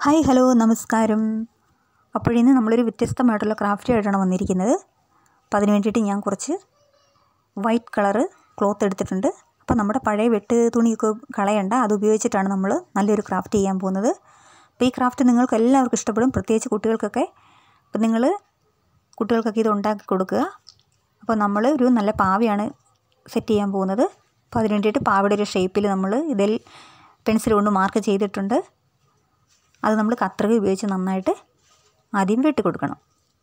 hi hello നമസ്കാരം അപ്പോഴിന്ന് നമ്മളൊരു വ്യത്യസ്തമായിട്ടുള്ള ക്രാഫ്റ്റ് ആയിട്ടാണ് വന്നിരിക്കുന്നത് അപ്പോൾ അതിന് വേണ്ടിയിട്ട് ഞാൻ കുറച്ച് വൈറ്റ് കളറ് ക്ലോത്ത് എടുത്തിട്ടുണ്ട് അപ്പോൾ നമ്മുടെ പഴയ വെട്ട് തുണിയൊക്കെ കളയണ്ട അത് ഉപയോഗിച്ചിട്ടാണ് നമ്മൾ നല്ലൊരു ക്രാഫ്റ്റ് ചെയ്യാൻ പോകുന്നത് അപ്പോൾ ഈ ക്രാഫ്റ്റ് നിങ്ങൾക്ക് എല്ലാവർക്കും ഇഷ്ടപ്പെടും പ്രത്യേകിച്ച് കുട്ടികൾക്കൊക്കെ അപ്പോൾ നിങ്ങൾ കുട്ടികൾക്കൊക്കെ ഇത് ഉണ്ടാക്കി കൊടുക്കുക അപ്പോൾ നമ്മൾ ഒരു നല്ല പാവയാണ് സെറ്റ് ചെയ്യാൻ പോകുന്നത് അപ്പോൾ അതിന് വേണ്ടിയിട്ട് പാവയുടെ ഒരു ഷേപ്പിൽ നമ്മൾ ഇതിൽ പെൻസിൽ കൊണ്ട് മാർക്ക് ചെയ്തിട്ടുണ്ട് അത് നമ്മൾ കത്രിക ഉപയോഗിച്ച് നന്നായിട്ട് ആദ്യം വെട്ടി കൊടുക്കണം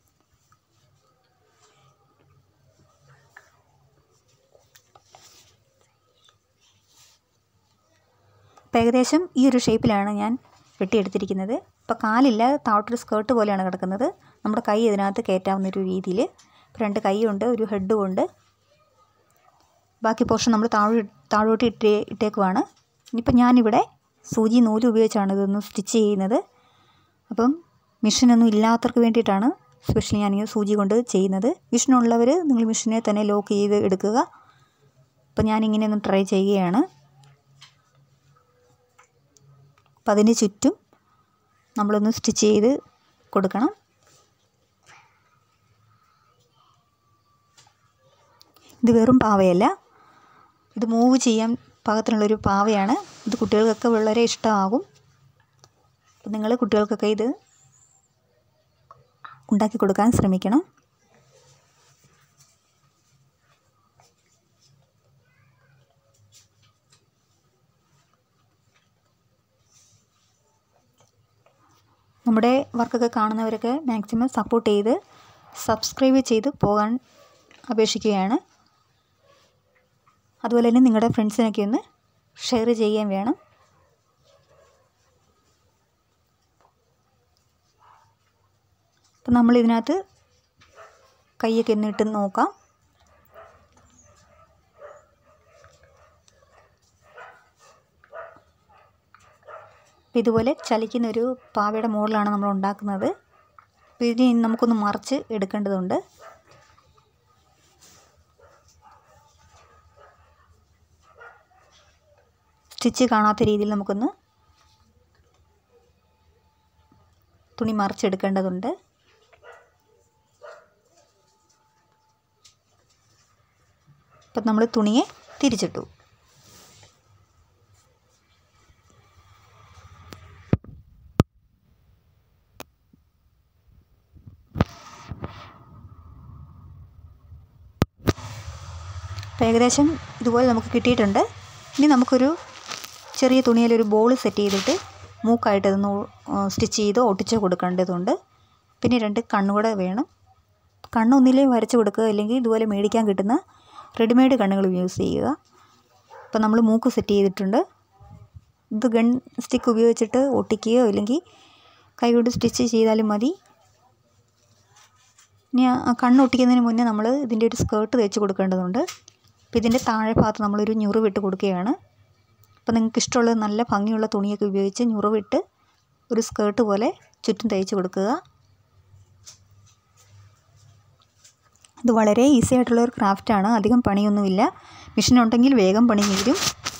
അപ്പോൾ ഏകദേശം ഈ ഒരു ഷേപ്പിലാണ് ഞാൻ വെട്ടിയെടുത്തിരിക്കുന്നത് ഇപ്പോൾ കാലില്ല താഴോട്ടൊരു സ്കേർട്ട് പോലെയാണ് കിടക്കുന്നത് നമ്മുടെ കൈ ഇതിനകത്ത് കയറ്റാവുന്ന ഒരു രീതിയിൽ രണ്ട് കൈയുണ്ട് ഒരു ഹെഡും ഉണ്ട് ബാക്കി പോർഷൻ നമ്മൾ താഴെ താഴോട്ട് ഇട്ടേ ഇട്ടേക്കുവാണ് ഇനിയിപ്പോൾ ഞാനിവിടെ സൂചി നൂല് ഉപയോഗിച്ചാണ് ഇതൊന്ന് സ്റ്റിച്ച് ചെയ്യുന്നത് അപ്പം മെഷീനൊന്നും ഇല്ലാത്തവർക്ക് വേണ്ടിയിട്ടാണ് സ്പെഷ്യലി ഞാനിങ്ങനെ സൂചി കൊണ്ട് ചെയ്യുന്നത് മെഷീനുള്ളവർ നിങ്ങൾ മെഷീനെ തന്നെ ലോക്ക് ചെയ്ത് എടുക്കുക അപ്പം ഞാനിങ്ങനെ ഒന്ന് ട്രൈ ചെയ്യുകയാണ് അപ്പം അതിന് ചുറ്റും നമ്മളൊന്ന് സ്റ്റിച്ച് ചെയ്ത് കൊടുക്കണം ഇത് വെറും പാവയല്ല ഇത് മൂവ് ചെയ്യാൻ പാകത്തിനുള്ളൊരു പാവയാണ് ഇത് കുട്ടികൾക്കൊക്കെ വളരെ ഇഷ്ടമാകും അപ്പം നിങ്ങൾ കുട്ടികൾക്കൊക്കെ ഇത് ഉണ്ടാക്കി കൊടുക്കാൻ ശ്രമിക്കണം നമ്മുടെ വർക്കൊക്കെ കാണുന്നവരൊക്കെ മാക്സിമം സപ്പോർട്ട് ചെയ്ത് സബ്സ്ക്രൈബ് ചെയ്ത് പോകാൻ അപേക്ഷിക്കുകയാണ് അതുപോലെ തന്നെ നിങ്ങളുടെ ഫ്രണ്ട്സിനൊക്കെ ഒന്ന് ഷെയർ ചെയ്യാൻ വേണം അപ്പം നമ്മൾ ഇതിനകത്ത് കൈയൊക്കെ ഒന്ന് ഇട്ട് നോക്കാം അപ്പം ഇതുപോലെ ചലിക്കുന്ന ഒരു പാവയുടെ മുകളിലാണ് നമ്മൾ ഉണ്ടാക്കുന്നത് അപ്പോൾ ഇതിനെ നമുക്കൊന്ന് മറിച്ച് എടുക്കേണ്ടതുണ്ട് സ്റ്റിച്ച് കാണാത്ത രീതിയിൽ നമുക്കൊന്ന് തുണി മറിച്ചെടുക്കേണ്ടതുണ്ട് അപ്പം നമ്മൾ തുണിയെ തിരിച്ചിട്ടു അപ്പോൾ ഏകദേശം ഇതുപോലെ നമുക്ക് കിട്ടിയിട്ടുണ്ട് ഇനി നമുക്കൊരു ചെറിയ തുണിയിലൊരു ബോൾ സെറ്റ് ചെയ്തിട്ട് മൂക്കായിട്ട് ഇതൊന്ന് സ്റ്റിച്ച് ചെയ്ത് ഒട്ടിച്ച് കൊടുക്കേണ്ടതുണ്ട് പിന്നെ രണ്ട് കണ്ണുകൂടെ വേണം കണ്ണൊന്നിലേ വരച്ച് കൊടുക്കുക അല്ലെങ്കിൽ ഇതുപോലെ മേടിക്കാൻ കിട്ടുന്ന റെഡിമെയ്ഡ് കണ്ണുകൾ യൂസ് ചെയ്യുക അപ്പോൾ നമ്മൾ മൂക്ക് സെറ്റ് ചെയ്തിട്ടുണ്ട് ഇത് ഗൺ സ്റ്റിക്ക് ഉപയോഗിച്ചിട്ട് ഒട്ടിക്കുകയോ അല്ലെങ്കിൽ കൈകൊണ്ട് സ്റ്റിച്ച് ചെയ്താലും മതി ഇനി ആ കണ്ണ് ഒട്ടിക്കുന്നതിന് മുന്നേ നമ്മൾ ഇതിൻ്റെ ഒരു സ്കേർട്ട് തയ്ച്ച് കൊടുക്കേണ്ടതുണ്ട് അപ്പോൾ ഇതിൻ്റെ താഴെ ഭാഗത്ത് നമ്മളൊരു ഞുറിവിട്ട് കൊടുക്കുകയാണ് അപ്പോൾ നിങ്ങൾക്ക് ഇഷ്ടമുള്ള നല്ല ഭംഗിയുള്ള തുണിയൊക്കെ ഉപയോഗിച്ച് ഞുറിവിട്ട് ഒരു സ്കേർട്ട് പോലെ ചുറ്റും തയ്ച്ച് കൊടുക്കുക ഇത് വളരെ ഈസി ആയിട്ടുള്ള ഒരു ക്രാഫ്റ്റാണ് അധികം പണിയൊന്നുമില്ല മെഷീൻ ഉണ്ടെങ്കിൽ വേഗം പണി തീരും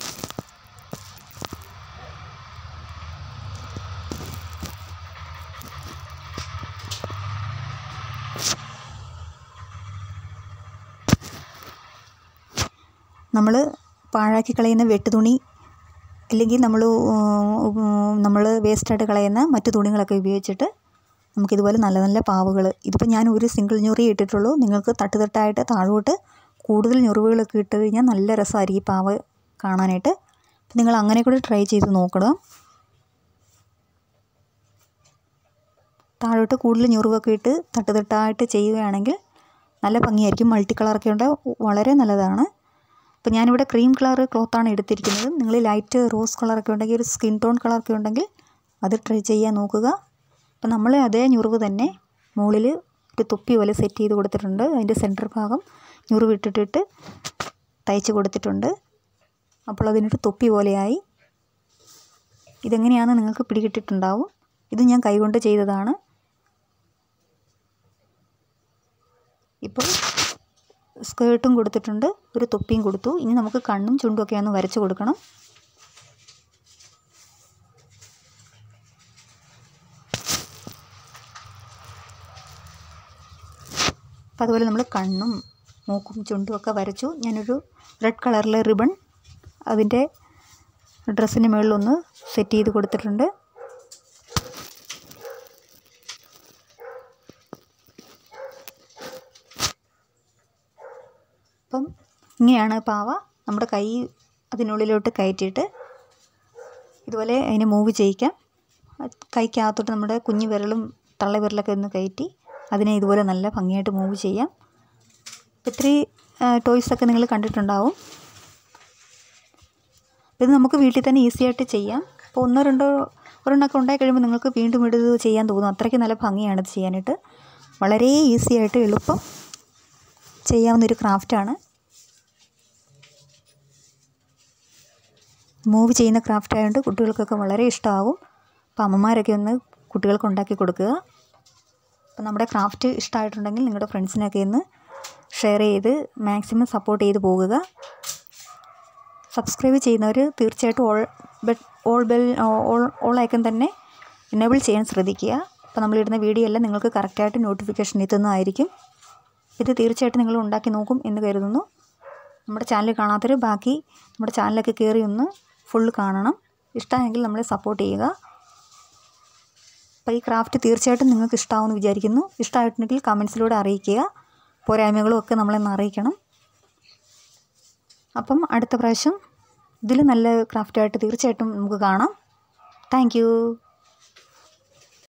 നമ്മൾ പാഴാക്കി കളയുന്ന വെട്ടുതുണി അല്ലെങ്കിൽ നമ്മൾ നമ്മൾ വേസ്റ്റായിട്ട് കളയുന്ന മറ്റു തുണികളൊക്കെ ഉപയോഗിച്ചിട്ട് നമുക്കിതുപോലെ നല്ല നല്ല പാവുകൾ ഇതിപ്പോൾ ഞാൻ ഒരു സിംഗിൾ ഞൊറി ഇട്ടിട്ടുള്ളൂ നിങ്ങൾക്ക് തട്ടുതട്ടായിട്ട് താഴോട്ട് കൂടുതൽ ഞൊറിവുകളൊക്കെ ഇട്ട് കഴിഞ്ഞാൽ നല്ല രസമായിരിക്കും ഈ പാവ കാണാനായിട്ട് അപ്പം നിങ്ങൾ അങ്ങനെ കൂടി ട്രൈ ചെയ്ത് നോക്കണം താഴോട്ട് കൂടുതൽ ഞൊറിവൊക്കെ ഇട്ട് തട്ടുതട്ടായിട്ട് ചെയ്യുകയാണെങ്കിൽ നല്ല ഭംഗിയായിരിക്കും മൾട്ടി കളറൊക്കെ ഉണ്ട് വളരെ നല്ലതാണ് അപ്പോൾ ഞാനിവിടെ ക്രീം കളർ ക്ലോത്താണ് എടുത്തിരിക്കുന്നത് നിങ്ങൾ ലൈറ്റ് റോസ് കളറൊക്കെ ഉണ്ടെങ്കിൽ ഒരു സ്കിൻ ടോൺ കളറൊക്കെ ഉണ്ടെങ്കിൽ അത് ട്രൈ ചെയ്യാൻ നോക്കുക അപ്പോൾ നമ്മൾ അതേ ഞുറിവ് തന്നെ മുകളിൽ ഒരു തൊപ്പി പോലെ സെറ്റ് ചെയ്ത് കൊടുത്തിട്ടുണ്ട് അതിൻ്റെ സെൻറ്റർ ഭാഗം ഞുറിവ് ഇട്ടിട്ടിട്ട് തയ്ച്ച് കൊടുത്തിട്ടുണ്ട് അപ്പോൾ അതിനൊരു തൊപ്പി പോലെയായി ഇതെങ്ങനെയാണെന്ന് നിങ്ങൾക്ക് പിടികിട്ടിട്ടുണ്ടാവും ഇത് ഞാൻ കൈകൊണ്ട് ചെയ്തതാണ് ഇപ്പോൾ സ്കേർട്ടും കൊടുത്തിട്ടുണ്ട് ഒരു തൊപ്പിയും കൊടുത്തു ഇനി നമുക്ക് കണ്ണും ചുണ്ടുമൊക്കെ ഒന്ന് വരച്ച് കൊടുക്കണം അപ്പോൾ അതുപോലെ നമ്മൾ കണ്ണും മൂക്കും ചുണ്ടും ഒക്കെ വരച്ചു ഞാനൊരു റെഡ് കളറിലെ റിബൺ അതിൻ്റെ ഡ്രസ്സിന് മുകളിലൊന്ന് സെറ്റ് ചെയ്ത് കൊടുത്തിട്ടുണ്ട് അപ്പം ഇങ്ങനെയാണ് പാവ നമ്മുടെ കൈ അതിനുള്ളിലോട്ട് കയറ്റിയിട്ട് ഇതുപോലെ അതിനെ മൂവ് ചെയ്യിക്കാം അത് കൈക്കകത്തോട്ട് നമ്മുടെ കുഞ്ഞു വിരലും തള്ള വിരലൊക്കെ ഒന്ന് കയറ്റി അതിനെ ഇതുപോലെ നല്ല ഭംഗിയായിട്ട് മൂവ് ചെയ്യാം ഒത്തിരി ടോയ്സൊക്കെ നിങ്ങൾ കണ്ടിട്ടുണ്ടാവും ഇത് നമുക്ക് വീട്ടിൽ തന്നെ ഈസി ആയിട്ട് ചെയ്യാം അപ്പോൾ ഒന്നോ രണ്ടോ ഒരെണ്ണമൊക്കെ ഉണ്ടായി കഴിയുമ്പോൾ നിങ്ങൾക്ക് വീണ്ടും ഇത് ചെയ്യാൻ തോന്നും അത്രയ്ക്ക് നല്ല ഭംഗിയാണ് ഇത് ചെയ്യാനായിട്ട് വളരെ ഈസി ആയിട്ട് എളുപ്പം ചെയ്യാവുന്നൊരു ക്രാഫ്റ്റാണ് മൂവ് ചെയ്യുന്ന ക്രാഫ്റ്റ് ആയതുകൊണ്ട് കുട്ടികൾക്കൊക്കെ വളരെ ഇഷ്ടമാകും അപ്പോൾ അമ്മമാരൊക്കെ ഒന്ന് കുട്ടികൾക്ക് ഉണ്ടാക്കി കൊടുക്കുക അപ്പോൾ നമ്മുടെ ക്രാഫ്റ്റ് ഇഷ്ടമായിട്ടുണ്ടെങ്കിൽ നിങ്ങളുടെ ഫ്രണ്ട്സിനൊക്കെ ഒന്ന് ഷെയർ ചെയ്ത് മാക്സിമം സപ്പോർട്ട് ചെയ്ത് പോകുക സബ്സ്ക്രൈബ് ചെയ്യുന്നവർ തീർച്ചയായിട്ടും all bell all bell all all icon തന്നെ എനേബിൾ ചെയ്യാൻ ശ്രദ്ധിക്കുക അപ്പോൾ നമ്മളിടുന്ന വീഡിയോ എല്ലാം നിങ്ങൾക്ക് കറക്റ്റായിട്ട് നോട്ടിഫിക്കേഷൻ എത്തുന്നതായിരിക്കും ഇത് തീർച്ചയായിട്ടും നിങ്ങൾ ഉണ്ടാക്കി നോക്കും എന്ന് കരുതുന്നു നമ്മുടെ ചാനൽ കാണാത്തവർ ബാക്കി നമ്മുടെ ചാനലൊക്കെ കയറി ഒന്ന് ഫുള്ള് കാണണം ഇഷ്ടമായെങ്കിൽ നമ്മളെ സപ്പോർട്ട് ചെയ്യുക അപ്പോൾ ഈ ക്രാഫ്റ്റ് തീർച്ചയായിട്ടും നിങ്ങൾക്ക് ഇഷ്ടമാവുമെന്ന് വിചാരിക്കുന്നു ഇഷ്ടമായിട്ടുണ്ടെങ്കിൽ കമൻസിലൂടെ അറിയിക്കുക പോരായ്മകളും ഒക്കെ നമ്മളെന്ന് അറിയിക്കണം അപ്പം അടുത്ത പ്രാവശ്യം ഇതിൽ നല്ല ക്രാഫ്റ്റായിട്ട് തീർച്ചയായിട്ടും നമുക്ക് കാണാം താങ്ക്